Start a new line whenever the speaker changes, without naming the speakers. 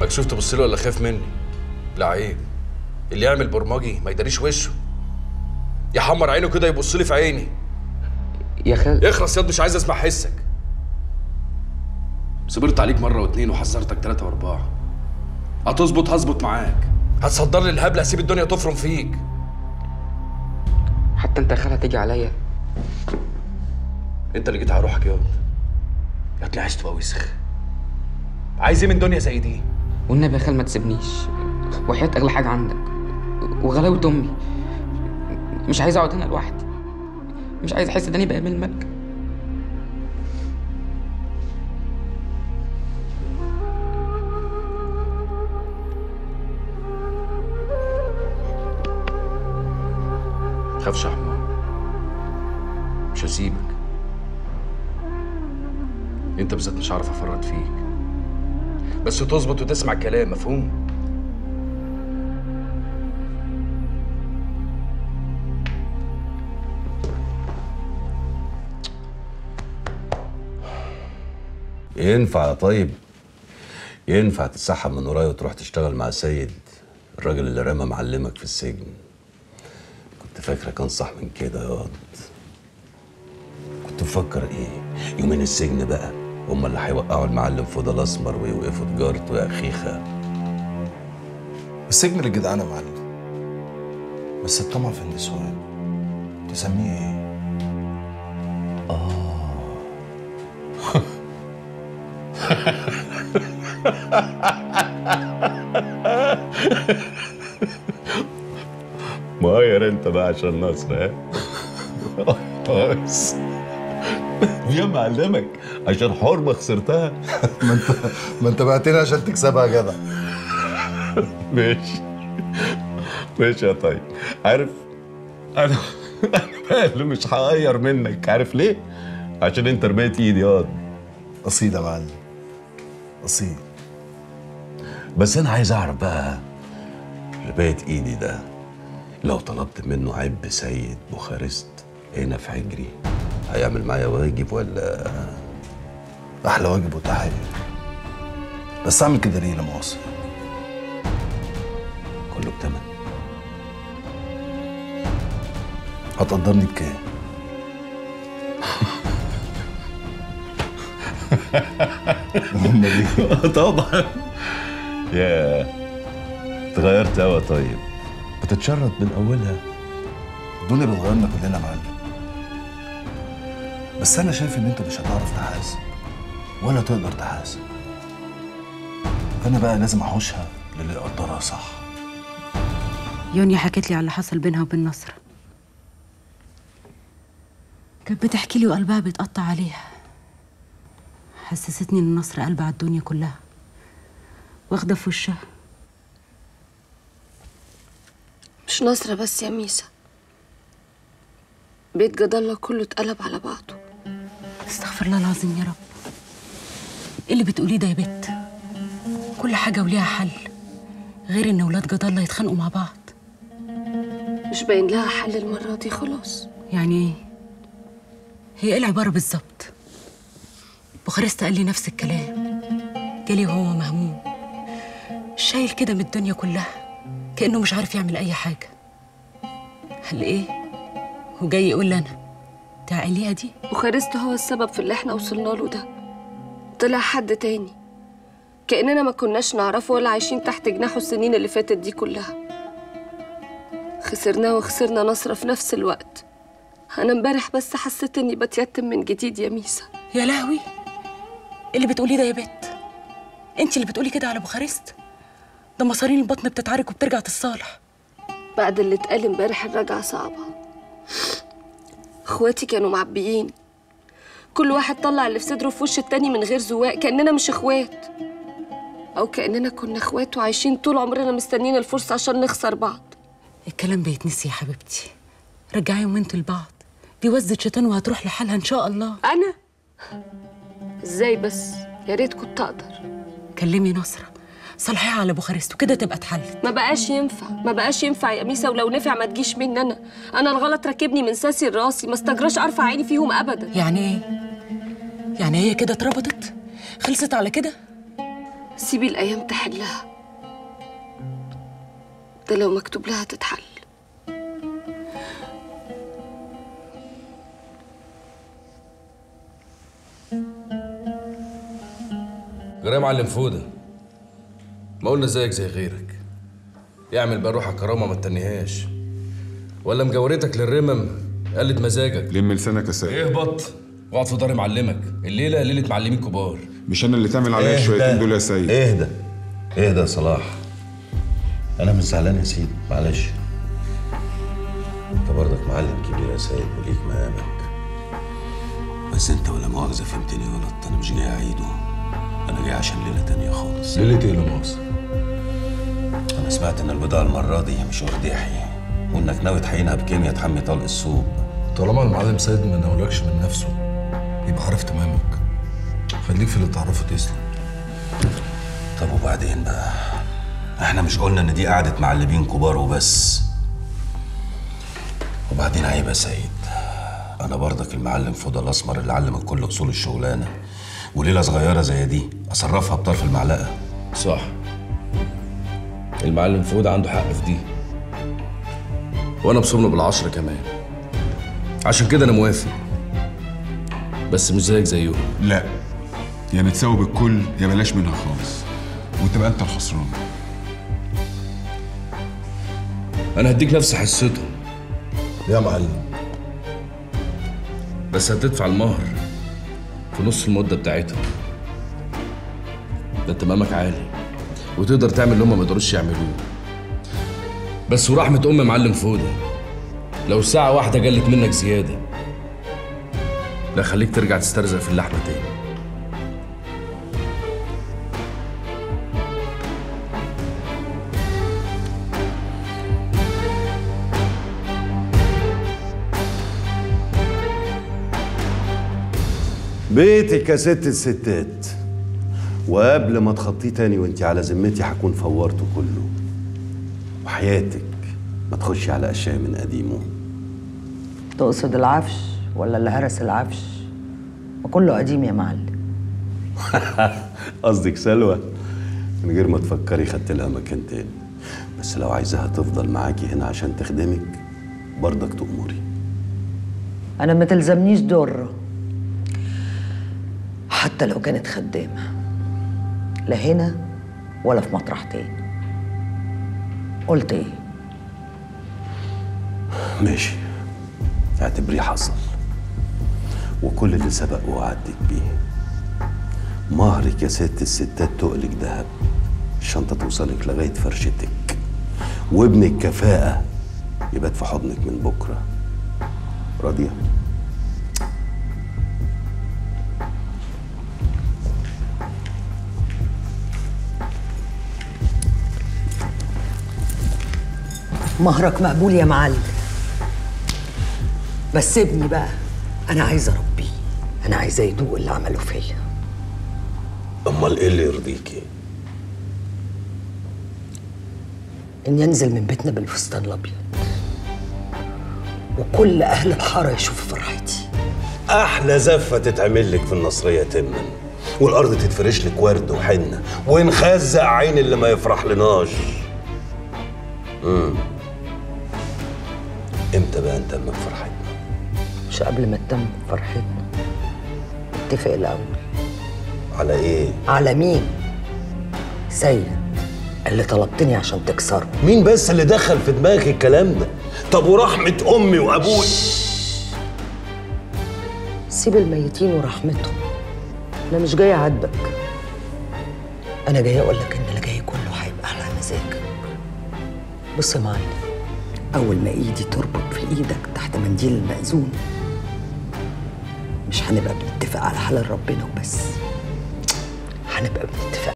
مكسوف تبص له ولا خايف مني لا عيب اللي يعمل برمجي ما يداريش وشه يحمر عينه كده يبص لي في عيني
يا خال
اخرس ياض مش عايز اسمع حسك صبرت عليك مره واتنين وحذرتك تلاته واربعه هتظبط هظبط معاك هتصدر لي الهبل هسيب الدنيا تفرم فيك
حتى انت يا خال هتيجي عليا
انت اللي جيت على روحك ياض يا طلع عايز تبقى وسخ عايز ايه من دنيا زي دي
والنبي يا خال ما تسيبنيش وحياة اغلى حاجة عندك وغلاوة امي مش عايز اقعد هنا لوحدي مش عايز احس ان انا بقى من الملك
خافش يا حمار مش هسيبك انت بالذات مش هعرف افرط فيك بس تظبط وتسمع الكلام مفهوم
ينفع يا طيب ينفع تتسحب من ورايا وتروح تشتغل مع سيد الراجل اللي رمى معلمك في السجن كنت فاكرك انصح من كده يا واد كنت مفكر ايه يومين السجن بقى هما اللي هيوقعوا المعلم فضل اسمر ويوقفوا تجارته يا خيخه
السجن للجدعان يا معلم بس الطمع في النسوان تسميه ايه؟
مغير انت بقى عشان نصر ها بس يا معلمك عشان حرمه خسرتها
ما انت ما انت بعتني عشان تكسبها يا جدع
ماشي ماشي يا طيب عارف انا انا اللي مش هغير منك عارف ليه؟ عشان انت رميت ايدي ياض
اصيل يا معلم اصيل
بس انا عايز اعرف بقى رميت ايدي ده لو طلبت منه عيب سيد بوخارست هنا في حجري هيعمل معايا واجب ولا
احلى واجب وتحيه بس اعمل كده ليه لما اوصل
كله بتمن
هتقدرني بكام؟ امال ايه؟
طبعا يا اتغيرت قوي طيب بتتشرط من اولها
الدنيا بتغيرنا كلنا يا معلم بس انا شايف ان انت مش هتعرف تحاسب ولا تقدر تحاسب فانا بقى لازم احوشها للي يقدرها صح
يونيا حكت لي على اللي حصل بينها وبين نصرة كانت بتحكي لي وقلبها بيتقطع عليها حسستني ان نصر قلب على الدنيا كلها واخدة في وشها
مش نصرة بس يا ميسا بيت جد الله كله اتقلب على بعضه
استغفر الله العظيم يا رب ايه اللي بتقوليه ده يا بت كل حاجة وليها حل غير ان ولاد جد الله يتخانقوا مع بعض
مش باين لها حل المرة دي خلاص
يعني ايه هي ايه العبارة بالظبط بوخارست قال لي نفس الكلام جالي وهو مهموم شايل كده من الدنيا كلها كأنه مش عارف يعمل أي حاجة قال إيه وجاي يقول لي أنا تعقليها دي
وخارست هو السبب في اللي احنا وصلنا له ده طلع حد تاني كأننا ما كناش نعرفه ولا عايشين تحت جناحه السنين اللي فاتت دي كلها خسرناه وخسرنا نصرة في نفس الوقت أنا امبارح بس حسيت إني بتيتم من جديد يا ميسا
يا لهوي إيه اللي بتقوليه ده يا بت انت اللي بتقولي كده على بوخارست ده مصارين البطن بتتعارك وبترجع تتصالح
بعد اللي اتقال امبارح الرجعة صعبة اخواتي كانوا معبيين كل واحد طلع اللي في صدره في وش التاني من غير زواق كأننا مش اخوات أو كأننا كنا اخوات وعايشين طول عمرنا مستنيين الفرصة عشان نخسر بعض
الكلام بيتنسي يا حبيبتي رجعيهم انتوا لبعض دي وزة شيطان وهتروح لحالها ان شاء الله
أنا ازاي بس يا ريت كنت أقدر
كلمي نصرة صلحيها على بوخارست وكده تبقى اتحلت
ما بقاش ينفع ما بقاش ينفع يا ميسا ولو نفع ما تجيش مني انا انا الغلط راكبني من ساسي لراسي ما استجراش ارفع عيني فيهم ابدا
يعني ايه يعني هي كده اتربطت خلصت على كده
سيبي الأيام تحلها ده لو مكتوب لها تتحل
غير يا معلم فوده ما قلنا زيك زي غيرك يعمل بقى روحك كرامه ما تتنيهاش ولا مجاورتك للرمم قلت مزاجك
لم لسانك يا سيد
اهبط واقعد في دار معلمك الليله ليله معلمين كبار
مش انا اللي تعمل عليا الشويتين دول يا سيد
اهدى اهدى يا صلاح انا مش زعلان يا سيدي معلش انت برضك معلم كبير يا سيد وليك مقامك بس انت ولا مؤاخذة فهمتني غلط انا مش جاي اعيده انا جاي عشان ليلة تانية خالص
ليله ايه لا مؤاخذه
انا سمعت ان البضاعة المرة دي مش ورديحي وانك ناوي تحينها بكيمياء تحمي طلق السوق
طالما المعلم سيد ما ناولكش من نفسه يبقى عارف تمامك خليك في اللي تعرفه تسلم
طب وبعدين بقى احنا مش قلنا ان دي قعدة معلمين كبار وبس وبعدين عيب يا سيد انا برضك المعلم فضل الاسمر اللي علمك كل اصول الشغلانه وليله صغيره زي دي اصرفها بطرف المعلقه
صح المعلم فوده عنده حق في دي وانا بصمله بالعشرة كمان عشان كده انا موافق بس مش زيك زيهم
لا يا نتساوي بالكل يا بلاش منها خالص وتبقى انت الخسران
انا هديك نفس حصتهم
يا معلم
بس هتدفع المهر في نص المدة بتاعتها ده انت مقامك عالي وتقدر تعمل اللي هم ما يقدروش يعملوه بس ورحمة أم معلم فودة لو ساعة واحدة جلت منك زيادة لا خليك ترجع تسترزق في اللحمة تاني
بيتك يا ست الستات وقبل ما تخطيه تاني وانت على ذمتي هكون فورته كله وحياتك ما تخشي على اشياء من قديمه
تقصد العفش ولا اللي هرس العفش وكله قديم يا معلم
قصدك سلوى من غير ما تفكري خدت لها مكان تاني بس لو عايزاها تفضل معاكي هنا عشان تخدمك برضك تأمري
انا ما تلزمنيش ضره حتى لو كانت خدامه لا هنا ولا في مطرح تاني قلت ايه
ماشي اعتبريه حصل وكل اللي سبق وعدت بيه مهرك يا ست الستات تقلك دهب الشنطة توصلك لغاية فرشتك وابنك كفاءة يبات في حضنك من بكرة راضية؟
مهرك مقبول يا معلم بس ابني بقى انا عايزه اربيه انا عايزاه يدوق اللي عمله فيا
أمال إيه اللي يرضيكي؟
ان ينزل من بيتنا بالفستان الابيض وكل اهل الحاره يشوفوا فرحتي
أحلى زفة تتعمل لك في النصرية تما والأرض تتفرش لك ورد وحنة ونخزق عين اللي ما يفرح لناش امم امتى بقى نتمم فرحتنا؟
مش قبل ما تتم فرحتنا اتفق الاول
على إيه؟
على مين سيد اللي طلبتني عشان تكسره
مين بس اللي دخل في دماغك الكلام ده؟ طب ورحمة أمي وأبوي
سيب الميتين ورحمتهم انا مش جاي اعاتبك انا جاي اقول لك ان اللي جاي كله هيبقى على مزاجك بص يا معلم اول ما ايدي تربط في ايدك تحت منديل المأذون مش هنبقى بنتفق على حلال ربنا وبس هنبقى بنتفق